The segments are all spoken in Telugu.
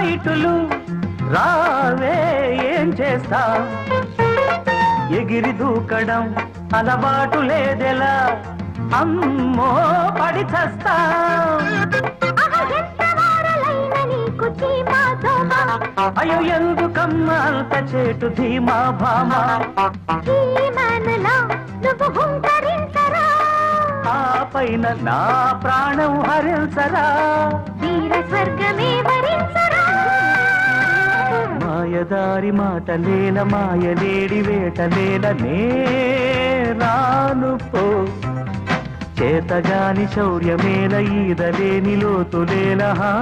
ఫైటులు రావే ఏం చేస్తా ఎగిరి దూకడం అలవాటు లేదెలా అమ్మో పడి చస్తా అహగెత్తవారలైన నీకు చీమాతోమా అయ్యో ఎందుకమ్మ అంత చేటు ధీమా భామా హీమనులా నువ్వు హుంకరించరా ఆ పైన నా ప్రాణం హరించరా వీర స్వర్గమే వరించరా మాయదారి మాటలేల మాయలేడి వేటలేల నే రాను పో చేతగాని శౌర్యమేల ఈదలేని లోతులేల హా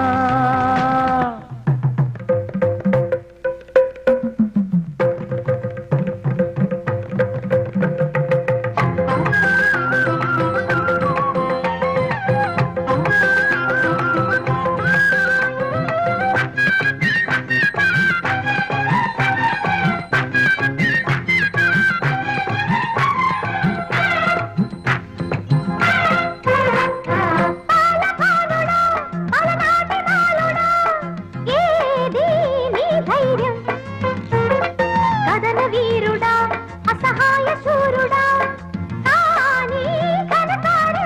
పాలపానుడా, అలనాటి బాలుడా, ఏది నీ ధైర్యం? కదన వీరుడా అసహాయ శూరుడా కానీ కనకాడు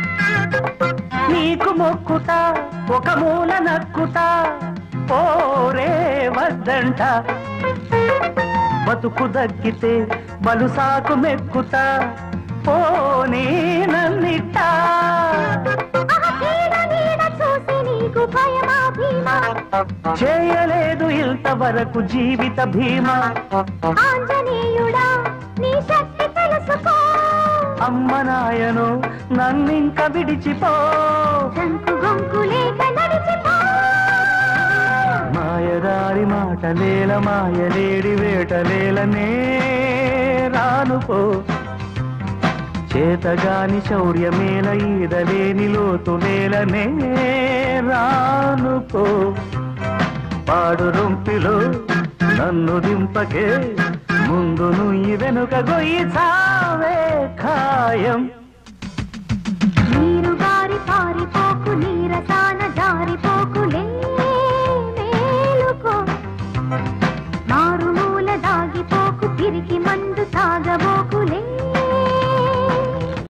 నీకు మొక్కుట ఒక మూల నక్కుట పోరే వద్దంట బతుకు దక్కితే బలుసాకు మెక్కుత పోనీ నన్నిట్ట అహకీడ నీడ చూసి నీకు భయమా భీమా చేయలేదు ఇంతవరకు జీవిత భీమా ఆంజనేయుడా నీ శక్తి తెలుసుకో అమ్మ నాయను నన్నింక విడిచిపో శంకు గొంకు లేక నడిచిపో మాయదారి మాటలేల మాయలేడి వేటలేలనే రానుపో చేతగాని శౌర్యమేల ఈదలేని లోతులేలనే రానుపో పాడు రొంపిలో నన్ను దింపకే ముందు నుయ్యి వెనుక గొయ్యి చావే ఖాయం నీరు గారి పారిపోకు నీరసాన జారిపోకులే మేలుకో మారుమూల దాగిపోకు తిరిగి మన